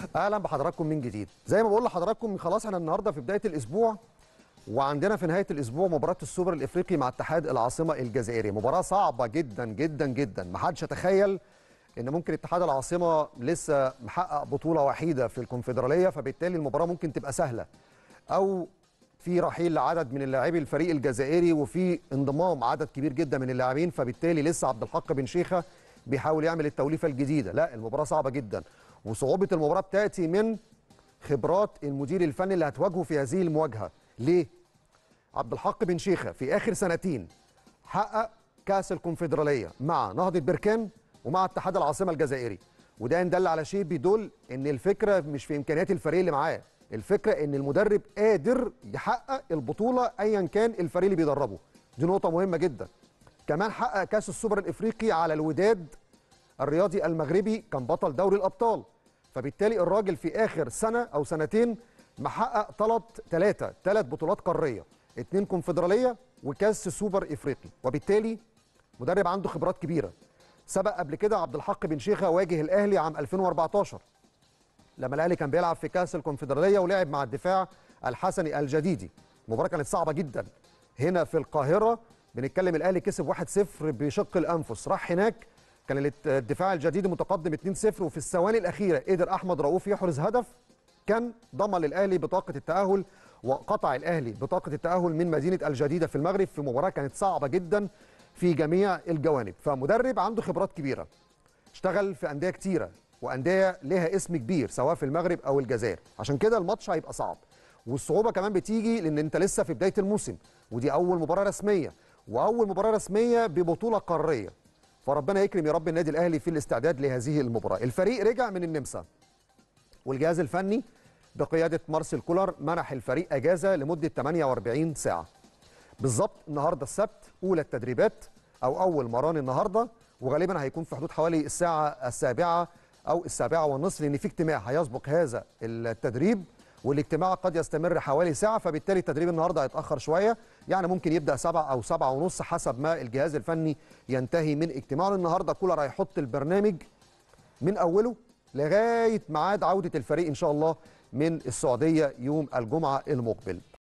اهلا بحضراتكم من جديد زي ما بقول لحضراتكم خلاص احنا النهارده في بدايه الاسبوع وعندنا في نهايه الاسبوع مباراه السوبر الافريقي مع اتحاد العاصمه الجزائري مباراه صعبه جدا جدا جدا ما حدش يتخيل ان ممكن اتحاد العاصمه لسه محقق بطوله وحيده في الكونفدراليه فبالتالي المباراه ممكن تبقى سهله او في رحيل لعدد من اللاعبي الفريق الجزائري وفي انضمام عدد كبير جدا من اللاعبين فبالتالي لسه عبد الحق بن شيخه بيحاول يعمل التوليفه الجديده لا المباراه صعبه جدا وصعوبه المباراه بتاتي من خبرات المدير الفني اللي هتواجهه في هذه المواجهه ليه عبد الحق بن شيخه في اخر سنتين حقق كاس الكونفدراليه مع نهضه بركان ومع اتحاد العاصمه الجزائري وده ان دل على شيء بيدل ان الفكره مش في امكانيات الفريق اللي معاه الفكره ان المدرب قادر يحقق البطوله ايا كان الفريق اللي بيدربه دي نقطه مهمه جدا كمان حقق كاس السوبر الافريقي على الوداد الرياضي المغربي كان بطل دوري الابطال فبالتالي الراجل في اخر سنه او سنتين محقق ثلاث ثلاثه ثلاث بطولات قاريه اثنين كونفدراليه وكاس سوبر افريقي وبالتالي مدرب عنده خبرات كبيره سبق قبل كده عبد الحق بن شيخه واجه الاهلي عام 2014 لما الاهلي كان بيلعب في كاس الكونفدراليه ولعب مع الدفاع الحسني الجديدي المباراه كانت صعبه جدا هنا في القاهره بنتكلم الاهلي كسب 1-0 بشق الانفس راح هناك كان الدفاع الجديدي متقدم 2-0 وفي الثواني الاخيره قدر احمد رؤوف يحرز هدف كان ضمن للاهلي بطاقه التاهل وقطع الاهلي بطاقه التاهل من مدينه الجديده في المغرب في مباراه كانت صعبه جدا في جميع الجوانب فمدرب عنده خبرات كبيره اشتغل في انديه كتيره وانديه لها اسم كبير سواء في المغرب او الجزائر عشان كده الماتش هيبقى صعب والصعوبه كمان بتيجي لان انت لسه في بدايه الموسم ودي اول مباراه رسميه واول مباراه رسميه ببطوله قاريه فربنا يكرم يا رب النادي الاهلي في الاستعداد لهذه المباراه الفريق رجع من النمسا والجهاز الفني بقياده مارسيل كولر منح الفريق اجازه لمده 48 ساعه بالظبط النهارده السبت اولى التدريبات او اول مران النهارده وغالبا هيكون في حدود حوالي الساعه السابعه او السابعه والنصف لان في اجتماع هيسبق هذا التدريب والاجتماع قد يستمر حوالي ساعه فبالتالي التدريب النهارده هيتاخر شويه يعني ممكن يبدا سبعة او سبعة ونص حسب ما الجهاز الفني ينتهي من اجتماعه النهارده كولر هيحط البرنامج من اوله لغايه ميعاد عوده الفريق ان شاء الله من السعوديه يوم الجمعه المقبل